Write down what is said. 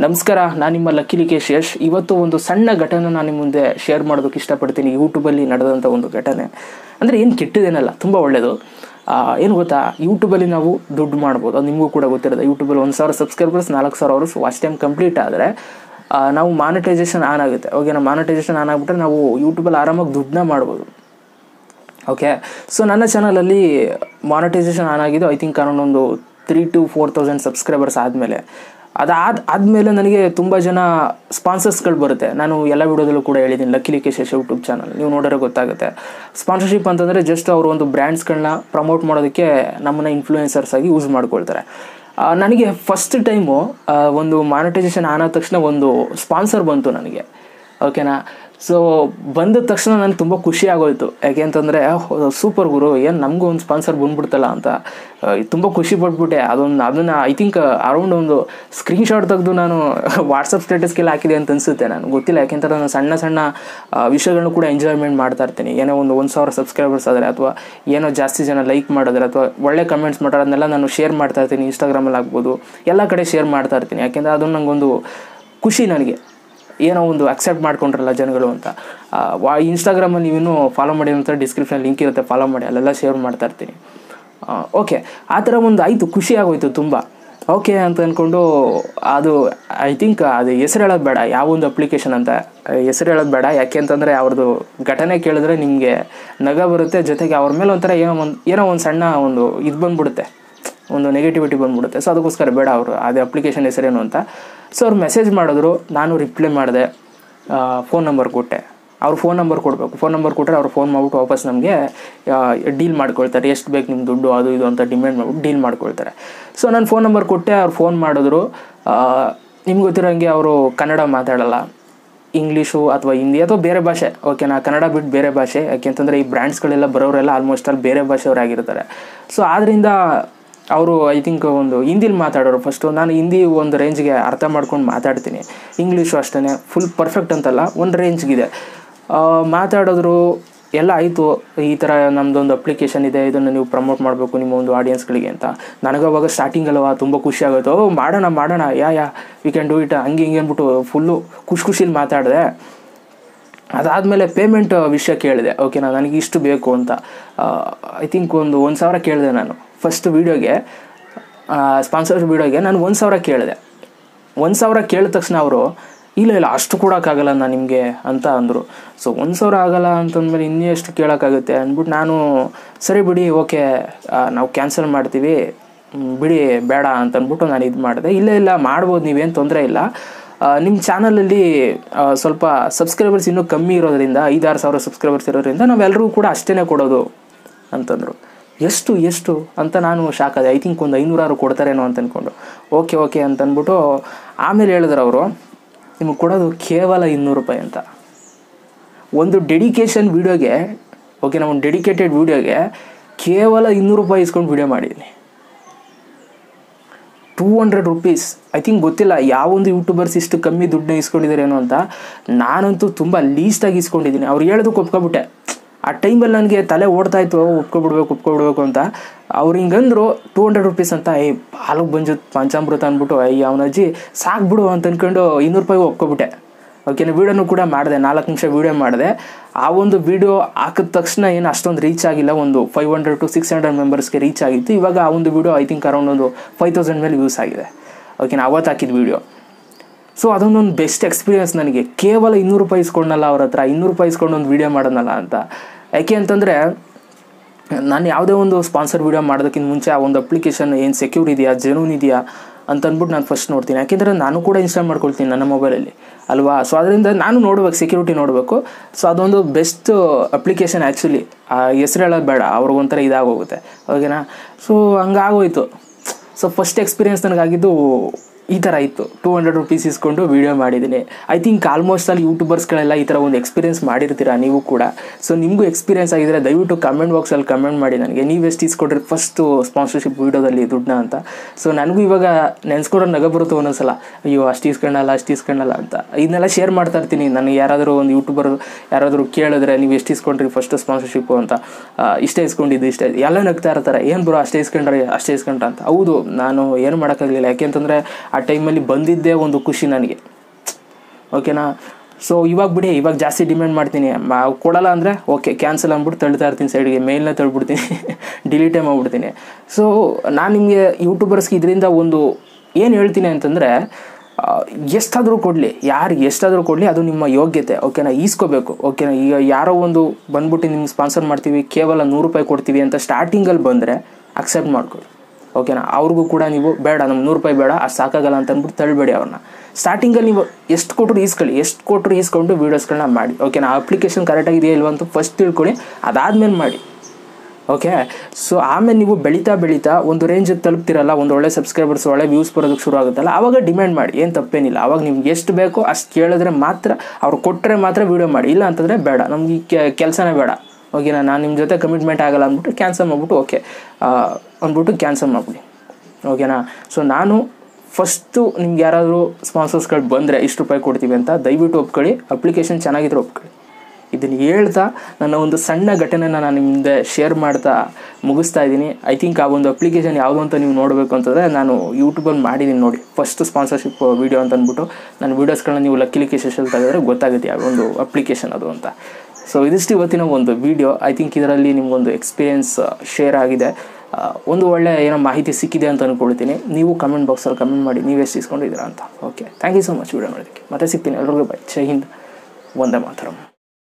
ನಮಸ್ಕಾರ ನಾನು ನಿಮ್ಮ ಲಕ್ಕಿ ಲಿಕೇಶ್ ಯಶ್ ಇವತ್ತು ಒಂದು ಸಣ್ಣ ಘಟನೆ ನಾನು ನಿಮ್ಮ ಮುಂದೆ ಶೇರ್ ಮಾಡೋದಕ್ಕೆ ಇಷ್ಟಪಡ್ತೀನಿ ಯೂಟ್ಯೂಬಲ್ಲಿ ನಡೆದಂಥ ಒಂದು ಘಟನೆ ಅಂದರೆ ಏನು ಕೆಟ್ಟದೇನಲ್ಲ ತುಂಬ ಒಳ್ಳೆಯದು ಏನು ಗೊತ್ತಾ ಯೂಟ್ಯೂಬಲ್ಲಿ ನಾವು ದುಡ್ಡು ಮಾಡ್ಬೋದು ಅದು ನಿಮಗೂ ಕೂಡ ಗೊತ್ತಿರೋದು ಯೂಟ್ಯೂಬಲ್ಲಿ ಒಂದು ಸಾವಿರ ಸಬ್ಸ್ಕ್ರೈಬರ್ಸ್ ನಾಲ್ಕು ಸಾವಿರ ಅವರ್ಸ್ ವಾಚ್ ಟೈಮ್ ಕಂಪ್ಲೀಟ್ ಆದರೆ ನಾವು ಮಾನಿಟೈಸೇಷನ್ ಆನ್ ಆಗುತ್ತೆ ಓಕೆನಾ ಮಾನಿಟೈಸೇಷನ್ ಆನ್ ಆಗಿಬಿಟ್ರೆ ನಾವು ಯೂಟ್ಯೂಬಲ್ಲಿ ಆರಾಮಾಗಿ ದುಡ್ಡನ್ನ ಮಾಡ್ಬೋದು ಓಕೆ ಸೊ ನನ್ನ ಚಾನಲಲ್ಲಿ ಮಾನಿಟೈಸೇಷನ್ ಆನ್ ಆಗಿದ್ದು ಐ ಥಿಂಕ್ ಅರೌಂಡ್ ಒಂದು three to four thousand subscribers ಆದಮೇಲೆ ಅದಾದ ಆದಮೇಲೆ ನನಗೆ ತುಂಬ ಜನ ಸ್ಪಾನ್ಸರ್ಸ್ಗಳು ಬರುತ್ತೆ ನಾನು ಎಲ್ಲ ವಿಡಿಯೋದಲ್ಲೂ ಕೂಡ ಹೇಳಿದ್ದೀನಿ ಲಕ್ಕಿ ಲಿಕೇಶ್ ಯೂಟ್ಯೂಬ್ ಚಾನಲ್ ನೀವು ನೋಡಿದ್ರೆ ಗೊತ್ತಾಗುತ್ತೆ ಸ್ಪಾನ್ಸರ್ಶಿಪ್ ಅಂತಂದರೆ ಜಸ್ಟ್ ಅವರು ಒಂದು ಬ್ರ್ಯಾಂಡ್ಸ್ಗಳನ್ನ ಪ್ರಮೋಟ್ ಮಾಡೋದಕ್ಕೆ ನಮ್ಮನ್ನ ಇನ್ಫ್ಲೂಯೆನ್ಸರ್ಸ್ ಆಗಿ ಯೂಸ್ ಮಾಡ್ಕೊಳ್ತಾರೆ ಆ, ನನಗೆ ಫಸ್ಟ್ ಟೈಮು ಒಂದು ಮಾನಿಟೈಸೇಷನ್ ಆದ ತಕ್ಷಣ ಒಂದು ಸ್ಪಾನ್ಸರ್ ಬಂತು ನನಗೆ ಓಕೆನಾ ಸೊ ಬಂದ ತಕ್ಷಣ ನನಗೆ ತುಂಬ ಖುಷಿ ಆಗೋಯ್ತು ಯಾಕೆ ಅಂತಂದರೆ ಸೂಪರ್ ಗುರು ಏನು ನಮಗೂ ಒಂದು ಸ್ಪಾನ್ಸರ್ ಬಂದ್ಬಿಡ್ತಲ್ಲ ಅಂತ ತುಂಬ ಖುಷಿ ಪಟ್ಬಿಟ್ಟೆ ಅದೊಂದು ಅದನ್ನು ಐ ಥಿಂಕ್ ಅರೌಂಡ್ ಒಂದು ಸ್ಕ್ರೀನ್ಶಾಟ್ ತೆಗೆದು ನಾನು ವಾಟ್ಸಪ್ ಸ್ಟೇಟಸ್ಗೆಲ್ಲ ಹಾಕಿದೆ ಅಂತ ಅನಿಸುತ್ತೆ ನಾನು ಗೊತ್ತಿಲ್ಲ ಯಾಕೆಂದ್ರೆ ನಾನು ಸಣ್ಣ ಸಣ್ಣ ಆ, ವಿಷಯಗಳನ್ನು ಕೂಡ ಎಂಜಾಯ್ಮೆಂಟ್ ಮಾಡ್ತಾ ಇರ್ತೀನಿ ಏನೋ ಒಂದು ಒಂದು ಸಾವಿರ ಸಬ್ಸ್ಕ್ರೈಬರ್ಸ್ ಆದರೆ ಅಥವಾ ಏನೋ ಜಾಸ್ತಿ ಜನ ಲೈಕ್ ಮಾಡಿದ್ರೆ ಅಥವಾ ಒಳ್ಳೆ ಕಮೆಂಟ್ಸ್ ಮಾಡೋದನ್ನೆಲ್ಲ ನಾನು ಶೇರ್ ಮಾಡ್ತಾ ಇರ್ತೀನಿ ಇನ್ಸ್ಟಾಗ್ರಾಮಲ್ಲಿ ಆಗ್ಬೋದು ಎಲ್ಲ ಕಡೆ ಶೇರ್ ಮಾಡ್ತಾ ಇರ್ತೀನಿ ಯಾಕೆಂದರೆ ಅದು ನನಗೊಂದು ಖುಷಿ ನನಗೆ ಏನೋ ಒಂದು ಅಕ್ಸೆಪ್ಟ್ ಮಾಡ್ಕೊಂಡ್ರಲ್ಲ ಜನಗಳು ಅಂತ ಆ, ವಾ ಇನ್ಸ್ಟಾಗ್ರಾಮಲ್ಲಿ ನೀವಿನ್ನೂ ಫಾಲೋ ಮಾಡಿ ಅಂತ ಡಿಸ್ಕ್ರಿಪ್ಷನ್ ಲಿಂಕ್ ಇರುತ್ತೆ ಫಾಲೋ ಮಾಡಿ ಅಲ್ಲೆಲ್ಲ ಶೇರ್ ಮಾಡ್ತಾ ಇರ್ತೀನಿ ಓಕೆ ಆ ಥರ ಒಂದು ಆಯಿತು ಖುಷಿ ಆಗೋಯ್ತು ತುಂಬ ಓಕೆ ಅಂತ ಅಂದ್ಕೊಂಡು ಅದು ಐ ಥಿಂಕ್ ಅದು ಹೆಸರು ಹೇಳೋದು ಬೇಡ ಯಾವ ಒಂದು ಅಪ್ಲಿಕೇಶನ್ ಅಂತ ಹೆಸರು ಹೇಳೋದು ಬೇಡ ಯಾಕೆ ಅಂತಂದರೆ ಅವ್ರದ್ದು ಘಟನೆ ಕೇಳಿದ್ರೆ ನಿಮಗೆ ನಗ ಬರುತ್ತೆ ಜೊತೆಗೆ ಅವ್ರ ಮೇಲೆ ಒಂಥರ ಏನೋ ಒಂದು ಏನೋ ಒಂದು ಸಣ್ಣ ಒಂದು ಇದು ಬಂದ್ಬಿಡುತ್ತೆ ಒಂದು ನೆಗೆಟಿವಿಟಿ ಬಂದ್ಬಿಡುತ್ತೆ ಸೊ ಅದಕ್ಕೋಸ್ಕರ ಬೇಡ ಅವರು ಅದೇ ಅಪ್ಲಿಕೇಶನ್ ಹೆಸರೇನು ಅಂತ ಸೊ ಅವ್ರು ಮೆಸೇಜ್ ಮಾಡಿದ್ರು ನಾನು ರಿಪ್ಲೈ ಮಾಡಿದೆ ಫೋನ್ ನಂಬರ್ ಕೊಟ್ಟೆ ಅವ್ರು ಫೋನ್ ನಂಬರ್ ಕೊಡಬೇಕು ಫೋನ್ ನಂಬರ್ ಕೊಟ್ಟರೆ ಅವ್ರು ಫೋನ್ ಮಾಡ್ಬಿಟ್ಟು ವಾಪಸ್ ನಮಗೆ ಡೀಲ್ ಮಾಡ್ಕೊಳ್ತಾರೆ ಎಷ್ಟು ಬೇಕು ನಿಮ್ಮ ದುಡ್ಡು ಅದು ಇದು ಅಂತ ಡಿಮ್ಯಾಂಡ್ ಮಾಡ್ಬಿಟ್ಟು ಡೀಲ್ ಮಾಡ್ಕೊಳ್ತಾರೆ ಸೊ ನಾನು ಫೋನ್ ನಂಬರ್ ಕೊಟ್ಟೆ ಅವ್ರು ಫೋನ್ ಮಾಡಿದ್ರು ನಿಮ್ಗೆ ಗೊತ್ತಿರೋಂಗೆ ಅವರು ಕನ್ನಡ ಮಾತಾಡಲ್ಲ ಇಂಗ್ಲೀಷು ಅಥವಾ ಹಿಂದಿ ಅಥವಾ ಬೇರೆ ಭಾಷೆ ಓಕೆನಾ ಕನ್ನಡ ಬಿಟ್ಟು ಬೇರೆ ಭಾಷೆ ಯಾಕೆಂತಂದರೆ ಈ ಬ್ರ್ಯಾಂಡ್ಸ್ಗಳೆಲ್ಲ ಬರೋರೆಲ್ಲ ಆಲ್ಮೋಸ್ಟ್ ಅಲ್ಲಿ ಬೇರೆ ಭಾಷೆಯವರಾಗಿರ್ತಾರೆ ಸೊ ಆದ್ದರಿಂದ ಅವರು ಐ ಥಿಂಕ್ ಒಂದು ಹಿಂದಿಲಿ ಮಾತಾಡೋರು ಫಸ್ಟು ನಾನು ಹಿಂದಿ ಒಂದು ರೇಂಜ್ಗೆ ಅರ್ಥ ಮಾಡ್ಕೊಂಡು ಮಾತಾಡ್ತೀನಿ ಇಂಗ್ಲೀಷು ಅಷ್ಟೇ ಫುಲ್ ಪರ್ಫೆಕ್ಟ್ ಅಂತಲ್ಲ ಒಂದು ರೇಂಜ್ಗಿದೆ ಮಾತಾಡಿದ್ರು ಎಲ್ಲ ಆಯಿತು ಈ ಥರ ನಮ್ಮದೊಂದು ಅಪ್ಲಿಕೇಶನ್ ಇದೆ ಇದನ್ನು ನೀವು ಪ್ರಮೋಟ್ ಮಾಡಬೇಕು ನಿಮ್ಮ ಒಂದು ಆಡಿಯನ್ಸ್ಗಳಿಗೆ ಅಂತ ನನಗೆ ಅವಾಗ ಸ್ಟಾರ್ಟಿಂಗ್ ಅಲ್ವಾ ತುಂಬ ಖುಷಿ ಆಗೋಯ್ತು ಓ ಮಾಡೋಣ ಮಾಡೋಣ yeah yeah we can do it ಹಂಗೆ ಹಿಂಗೆ ಅಂದ್ಬಿಟ್ಟು ಫುಲ್ಲು ಖುಷಿ ಖುಷಿಲಿ ಮಾತಾಡಿದೆ ಅದಾದಮೇಲೆ ಪೇಮೆಂಟ್ ವಿಷಯ ಕೇಳಿದೆ ಓಕೆನಾ ನನಗೆ ಇಷ್ಟು ಬೇಕು ಅಂತ ಐ ಥಿಂಕ್ ಒಂದು ಒಂದು ಸಾವಿರ ಕೇಳಿದೆ ನಾನು ಫಸ್ಟ್ ವೀಡಿಯೋಗೆ ಸ್ಪಾನ್ಸರ್ ವೀಡಿಯೋಗೆ ನಾನು ಒಂದು ಸಾವಿರ ಕೇಳಿದೆ ಒಂದು ಸಾವಿರ ಕೇಳಿದ ತಕ್ಷಣ ಅವರು ಇಲ್ಲ ಇಲ್ಲ ಅಷ್ಟು ಕೊಡೋಕ್ಕಾಗಲ್ಲ ನಾನು ನಿಮಗೆ ಅಂತ ಅಂದರು ಸೊ ಒಂದು ಸಾವಿರ ಆಗಲ್ಲ ಅಂತಂದಮೇಲೆ ಇನ್ನೂ ಎಷ್ಟು ಕೇಳೋಕ್ಕಾಗುತ್ತೆ ಅಂದ್ಬಿಟ್ಟು ನಾನು ಸರಿ ಬಿಡಿ ಓಕೆ ನಾವು ಕ್ಯಾನ್ಸಲ್ ಮಾಡ್ತೀವಿ ಮ್, ಬಿಡಿ ಬೇಡ ಅಂತ ಅಂದ್ಬಿಟ್ಟು ನಾನು ಇದು ಮಾಡಿದೆ ಇಲ್ಲ ಇಲ್ಲ ಮಾಡ್ಬೋದು ನೀವೇನು ತೊಂದರೆ ಇಲ್ಲ ನಿಮ್ಮ ಚಾನಲಲ್ಲಿ ಸ್ವಲ್ಪ ಸಬ್ಸ್ಕ್ರೈಬರ್ಸ್ ಇನ್ನೂ ಕಮ್ಮಿ ಇರೋದ್ರಿಂದ ಐದಾರು ಸಾವಿರ ಸಬ್ಸ್ಕ್ರೈಬರ್ಸ್ ಇರೋದ್ರಿಂದ ನಾವೆಲ್ಲರೂ ಕೂಡ ಅಷ್ಟೇ ಕೊಡೋದು ಅಂತಂದರು ಎಷ್ಟು ಎಷ್ಟು ಅಂತ ನಾನು ಶಾಕ್ ಆದೆ ಐ ಥಿಂಕ್ ಒಂದು ಐನೂರಾರು ಕೊಡ್ತಾರೇನೋ ಅಂತ ಅಂದ್ಕೊಂಡು ಓಕೆ ಓಕೆ ಅಂತ ಅಂದ್ಬಿಟ್ಟು ಆಮೇಲೆ ಹೇಳಿದ್ರು ಅವರು ನಿಮಗೆ ಕೊಡೋದು ಕೇವಲ ಇನ್ನೂರು ರೂಪಾಯಿ ಅಂತ ಒಂದು ಡೆಡಿಕೇಶನ್ ವೀಡಿಯೋಗೆ ಓಕೆ ನಾವು ಒಂದು ಡೆಡಿಕೇಟೆಡ್ ವೀಡಿಯೋಗೆ ಕೇವಲ ಇನ್ನೂರು ರೂಪಾಯಿ ಇಸ್ಕೊಂಡು ವೀಡಿಯೋ ಮಾಡಿದ್ದೀನಿ two hundred rupees I think ಗೊತ್ತಿಲ್ಲ ಯಾವೊಂದು ಯೂಟ್ಯೂಬರ್ಸ್ ಇಷ್ಟು ಕಮ್ಮಿ ದುಡ್ಡನ್ನ ಇಸ್ಕೊಂಡಿದ್ದಾರೇನೋ ಅಂತ ನಾನಂತೂ ತುಂಬ ಲೀಸ್ಟಾಗಿ ಇಸ್ಕೊಂಡಿದ್ದೀನಿ ಅವ್ರು ಹೇಳೋದಕ್ಕೆ ಒಪ್ಕೊಬಿಟ್ಟೆ ಆ ಟೈಮಲ್ಲಿ ನನಗೆ ತಲೆ ಓಡ್ತಾ ಇತ್ತು ಒಪ್ಕೊಬಿಡ್ಬೇಕು ಒಪ್ಕೊಬಿಡ್ಬೇಕು ಅಂತ ಅವ್ರು ಹಿಂಗಂದ್ರು ಟೂ ಹಂಡ್ರೆಡ್ ರುಪೀಸ್ ಅಂತ ಏಯ್ ಹಾಲಿಗೆ ಬಂಜು ಪಂಚಾಮೃತ ಅಂದ್ಬಿಟ್ಟು ಅಯ್ಯ ಅವನ ಅಜ್ಜಿ ಸಾಕು ಬಿಡು ಅಂತ ಅಂದ್ಕೊಂಡು ಇನ್ನೂರು ರೂಪಾಯಿ ಒಪ್ಕೊಬಿಟ್ಟೆ ಓಕೆನಾ ವೀಡಿಯೋನು ಕೂಡ ಮಾಡಿದೆ ನಾಲ್ಕು ನಿಮಿಷ ವೀಡಿಯೋ ಮಾಡಿದೆ ಆ ಒಂದು ವೀಡಿಯೋ ಹಾಕಿದ ತಕ್ಷಣ ಏನು ಅಷ್ಟೊಂದು ರೀಚ್ ಆಗಿಲ್ಲ ಒಂದು five hundred to six hundred ಮೆಂಬರ್ಸ್ಗೆ ರೀಚ್ ಆಗಿತ್ತು ಇವಾಗ ಆ ಒಂದು ವೀಡಿಯೋ ಐ ಥಿಂಕ್ ಅರೌಂಡ್ ಒಂದು ಫೈವ್ ತೌಸಂಡ್ ಮೇಲೆ ವ್ಯೂಸ್ ಆಗಿದೆ ಓಕೆನಾ ಅವತ್ತು ಹಾಕಿದ ವೀಡಿಯೋ ಸೊ ಅದೊಂದೊಂದು ಬೆಸ್ಟ್ ಎಕ್ಸ್ಪೀರಿಯನ್ಸ್ ನನಗೆ ಕೇವಲ ಇನ್ನೂರು ರೂಪಾಯಿ ಇಸ್ಕೊಂಡಲ್ಲ ಅವ್ರ ಹತ್ರ ಇನ್ನೂರು ರೂಪಾಯಿ ಇಸ್ಕೊಂಡು ಒಂದು ವೀಡಿಯೋ ಮಾಡೋಣಲ್ಲ ಅಂತ ಯಾಕೆ ಅಂತಂದರೆ ನಾನು ಯಾವುದೇ ಒಂದು ಸ್ಪಾನ್ಸರ್ ವೀಡಿಯೋ ಮಾಡೋದಕ್ಕಿಂತ ಮುಂಚೆ ಆ ಒಂದು ಅಪ್ಲಿಕೇಶನ್ ಏನು ಸೆಕ್ಯೂರ್ ಇದೆಯಾ ಜೆನ್ಯೂನ್ ಇದೆಯಾ ಅಂತ ಅಂದ್ಬಿಟ್ಟು ನಾನು ಫಸ್ಟ್ ನೋಡ್ತೀನಿ ಯಾಕೆಂದರೆ ನಾನು ಕೂಡ ಇನ್ಸ್ಟಾಲ್ ಮಾಡ್ಕೊಳ್ತೀನಿ ನನ್ನ ಮೊಬೈಲಲ್ಲಿ ಅಲ್ವಾ ಸೊ ಅದರಿಂದ ನಾನು ನೋಡ್ಬೇಕು ಸೆಕ್ಯೂರಿಟಿ ನೋಡಬೇಕು ಸೊ ಅದೊಂದು ಬೆಸ್ಟ್ ಅಪ್ಲಿಕೇಶನ್ ಆ್ಯಕ್ಚುಲಿ ಹೆಸ್ರು ಹೇಳೋದು ಬೇಡ ಅವ್ರಿಗೊಂಥರ ಇದಾಗೋಗುತ್ತೆ ಓಕೆನಾ ಸೊ ಹಂಗಾಗೋಯ್ತು ಸೊ ಫಸ್ಟ್ ಎಕ್ಸ್ಪೀರಿಯನ್ಸ್ ನನಗಾಗಿದ್ದು ಈ ಥರ ಇತ್ತು ಟೂ ಹಂಡ್ರೆಡ್ ರುಪೀಸ್ ಇಸ್ಕೊಂಡು ವೀಡಿಯೋ ಮಾಡಿದ್ದೀನಿ ಐ ಥಿಂಕ್ ಆಲ್ಮೋಸ್ಟ್ ಅಲ್ಲಿ ಯೂಟ್ಯೂಬರ್ಸ್ಗಳೆಲ್ಲ ಈ ಥರ ಒಂದು ಎಕ್ಸ್ಪೀರಿಯನ್ಸ್ ಮಾಡಿರ್ತೀರಾ ನೀವು ಕೂಡ ಸೊ ನಿಮಗೂ ಎಕ್ಸ್ಪೀರಿಯನ್ಸ್ ಆಗಿದ್ರೆ ದಯವಿಟ್ಟು ಕಮೆಂಟ್ ಬಾಕ್ಸಲ್ಲಿ ಕಮೆಂಟ್ ಮಾಡಿ ನನಗೆ ನೀವು ಎಷ್ಟು ಇಸ್ಕೊಡ್ರಿ ಫಸ್ಟು ಸ್ಪಾನ್ಸರ್ಶಿಪ್ ವೀಡಿಯೋದಲ್ಲಿ ದುಡ್ಡನ್ನ ಅಂತ ಸೊ ನನಗೂ ಇವಾಗ ನೆನೆಸ್ಕೊಂಡ್ರೆ ನಗ ಬರುತ್ತೆ ಒಂದೊಂದ್ಸಲ ಅಯ್ಯೋ ಅಷ್ಟು ಇಸ್ಕೊಂಡಲ್ಲ ಅಷ್ಟು ಇಸ್ಕೊಂಡಲ್ಲ ಅಂತ ಇದನ್ನೆಲ್ಲ ಶೇರ್ ಮಾಡ್ತಾ ಇರ್ತೀನಿ ನನಗೆ ಯಾರಾದರೂ ಒಂದು ಯೂಟ್ಯೂಬರ್ ಯಾರಾದರೂ ಕೇಳಿದ್ರೆ ನೀವು ಎಷ್ಟು ಇಸ್ಕೊಂಡ್ರಿ ಫಸ್ಟ್ ಸ್ಪಾನ್ಸರ್ಶಿಪ್ಪು ಅಂತ ಆ, ಇಷ್ಟೇ ಇಸ್ಕೊಂಡಿದ್ದು ಇಷ್ಟೇ ಎಲ್ಲ ನಗ್ತಾ ಇರ್ತಾರೆ ಏನು ಬ್ರೋ ಅಷ್ಟೇ ಇಸ್ಕೊಂಡ್ರೆ ಅಷ್ಟೇ ಇಸ್ಕೊಂಡ್ರೆ ಅಂತ ಹೌದು ನಾನು ಏನು ಮಾಡೋಕ್ಕಾಗಲಿಲ್ಲ ಯಾಕೆಂತಂದರೆ ಆ ಟೈಮಲ್ಲಿ ಬಂದಿದ್ದೇ ಒಂದು ಖುಷಿ ನನಗೆ ಓಕೆನಾ ಸೊ ಇವಾಗ ಬಿಡಿ ಇವಾಗ ಜಾಸ್ತಿ ಡಿಮ್ಯಾಂಡ್ ಮಾಡ್ತೀನಿ ಮಾ ಕೊಡಲ್ಲ ಅಂದರೆ ಓಕೆ ಕ್ಯಾನ್ಸಲ್ ಅಂದ್ಬಿಟ್ಟು ತಳ್ತಾ ಇರ್ತೀನಿ ಸೈಡ್ಗೆ ಮೇಲ್ನ ತಳ್ಬಿಡ್ತೀನಿ ಡಿಲೀಟೇ ಮಾಡಿಬಿಡ್ತೀನಿ ಸೊ ನಾನು ನಿಮಗೆ ಯೂಟ್ಯೂಬರ್ಸ್ಗೆ ಇದರಿಂದ ಒಂದು ಏನು ಹೇಳ್ತೀನಿ ಅಂತಂದರೆ ಎಷ್ಟಾದರೂ ಕೊಡಲಿ ಯಾರಿಗೆ ಎಷ್ಟಾದರೂ ಕೊಡಲಿ ಅದು ನಿಮ್ಮ ಯೋಗ್ಯತೆ ಓಕೆನಾ ಈಸ್ಕೋಬೇಕು ಓಕೆನಾ ಈಗ ಯಾರೋ ಒಂದು ಬಂದ್ಬಿಟ್ಟು ನಿಮ್ಗೆ ಸ್ಪಾನ್ಸರ್ ಮಾಡ್ತೀವಿ ಕೇವಲ ನೂರು ರೂಪಾಯಿ ಕೊಡ್ತೀವಿ ಅಂತ ಸ್ಟಾರ್ಟಿಂಗಲ್ಲಿ ಬಂದರೆ ಅಕ್ಸೆಪ್ಟ್ ಮಾಡ್ಕೊಳ್ಳಿ ಓಕೆನಾ ಅವ್ರಿಗೂ ಕೂಡ ನೀವು ಬೇಡ ನಮ್ಗೆ ನೂರು ರೂಪಾಯಿ ಬೇಡ ಅಷ್ಟು ಸಾಕಾಗಲ್ಲ ಅಂತ ಅಂದ್ಬಿಟ್ಟು ತಳ್ಬೇಡಿ ಅವ್ರನ್ನ ಸ್ಟಾರ್ಟಿಂಗಲ್ಲಿ ನೀವು ಎಷ್ಟು ಕೊಟ್ಟರು ಈಸ್ಕೊಳ್ಳಿ ಎಷ್ಟು ಕೊಟ್ಟರು ಈಸ್ಕೊಂಡು ವೀಡಿಯೋಸ್ಗಳನ್ನ ಮಾಡಿ ಓಕೆನಾ ಅಪ್ಲಿಕೇಶನ್ ಕರೆಕ್ಟಾಗಿದೆಯಾ ಇಲ್ವಾ ಅಂತ ಫಸ್ಟ್ ತಿಳ್ಕೊಳ್ಳಿ ಅದಾದ್ಮೇಲೆ ಮಾಡಿ ಓಕೆ ಸೊ ಆಮೇಲೆ ನೀವು ಬೆಳೀತಾ ಬೆಳೀತಾ ಒಂದು ರೇಂಜಿಗೆ ತಲುಪ್ತಿರಲ್ಲ ಒಂದು ಒಳ್ಳೆ ಸಬ್ಸ್ಕ್ರೈಬರ್ಸ್ ಒಳ್ಳೆ ವ್ಯೂಸ್ ಬರೋದಕ್ಕೆ ಶುರು ಆಗುತ್ತಲ್ಲ ಆವಾಗ ಡಿಮ್ಯಾಂಡ್ ಮಾಡಿ ಏನು ತಪ್ಪೇನಿಲ್ಲ ಆವಾಗ ನಿಮ್ಗೆ ಎಷ್ಟು ಬೇಕೋ ಅಷ್ಟು ಕೇಳಿದ್ರೆ ಮಾತ್ರ ಅವ್ರು ಕೊಟ್ಟರೆ ಮಾತ್ರ ವೀಡಿಯೋ ಮಾಡಿ ಇಲ್ಲ ಅಂತಂದರೆ ಬೇಡ ನಮ್ಗೆ ಈ ಕೆಲಸನೇ ಬೇಡ ಓಕೆನಾ ನಾನು ನಿಮ್ಮ ಜೊತೆ ಕಮಿಟ್ಮೆಂಟ್ ಆಗಲ್ಲ ಅಂದ್ಬಿಟ್ಟು ಕ್ಯಾನ್ಸಲ್ ಮಾಡಿಬಿಟ್ಟು ಓಕೆ ಅಂದ್ಬಿಟ್ಟು ಕ್ಯಾನ್ಸಲ್ ಮಾಡಿಬಿಡಿ ಓಕೆನಾ ಸೊ ನಾನು ಫಸ್ಟು ನಿಮ್ಗೆ ಯಾರಾದರೂ ಸ್ಪಾನ್ಸರ್ಸ್ಗಳು ಬಂದರೆ ಇಷ್ಟು ರೂಪಾಯಿ ಕೊಡ್ತೀವಿ ಅಂತ ದಯವಿಟ್ಟು ಒಪ್ಕೊಳ್ಳಿ ಅಪ್ಲಿಕೇಶನ್ ಚೆನ್ನಾಗಿದ್ರೆ ಒಪ್ಕೊಳ್ಳಿ ಇದನ್ನು ಹೇಳ್ತಾ ನನ್ನ ಒಂದು ಸಣ್ಣ ಘಟನೆನ ನಾನು ನಿಮ್ಮ ಮುಂದೆ ಶೇರ್ ಮಾಡ್ತಾ ಮುಗಿಸ್ತಾ ಇದ್ದೀನಿ ಐ ಥಿಂಕ್ ಆ ಒಂದು ಅಪ್ಲಿಕೇಶನ್ ಯಾವುದು ಅಂತ ನೀವು ನೋಡಬೇಕು ಅಂತಂದರೆ ನಾನು ಯೂಟ್ಯೂಬಲ್ಲಿ ಮಾಡಿದ್ದೀನಿ ನೋಡಿ ಫಸ್ಟ್ ಸ್ಪಾನ್ಸರ್ಶಿಪ್ ವೀಡಿಯೋ ಅಂತ ಅಂದ್ಬಿಟ್ಟು ನನ್ನ ವೀಡಿಯೋಸ್ಗಳನ್ನ ನೀವು ಲಕ್ಕಿ ಲಿಕ್ಕಿ ಸೆಷನ್ ತೆಗೆದ್ರೆ ಗೊತ್ತಾಗುತ್ತೆ ಯಾವ ಒಂದು ಅಪ್ಲಿಕೇಶನ್ ಅದು ಅಂತ ಸೊ ಇದಿಷ್ಟು ಇವತ್ತಿನ ಒಂದು ವೀಡಿಯೋ ಐ ಥಿಂಕ್ ಇದರಲ್ಲಿ ನಿಮಗೊಂದು ಎಕ್ಸ್ಪೀರಿಯೆನ್ಸ್ ಶೇರ್ ಆಗಿದೆ ಆ, ಒಂದು ಒಳ್ಳೆ ಏನೋ ಮಾಹಿತಿ ಸಿಕ್ಕಿದೆ ಅಂತ ಅಂದ್ಕೊಳ್ತೀನಿ ನೀವು ಕಮೆಂಟ್ ಬಾಕ್ಸಲ್ಲಿ ಕಮೆಂಟ್ ಮಾಡಿ ನೀವು ಎಷ್ಟು ಇಸ್ಕೊಂಡಿದ್ದೀರಾ ಅಂತ okay thank you so much video ಮಾಡೋದಕ್ಕೆ ಮತ್ತೆ ಸಿಗ್ತೀನಿ ಎಲ್ರಿಗೂ ಬೈ ಜೈ ಹಿಂದ್ ಒಂದೇ ಮಾತರಂ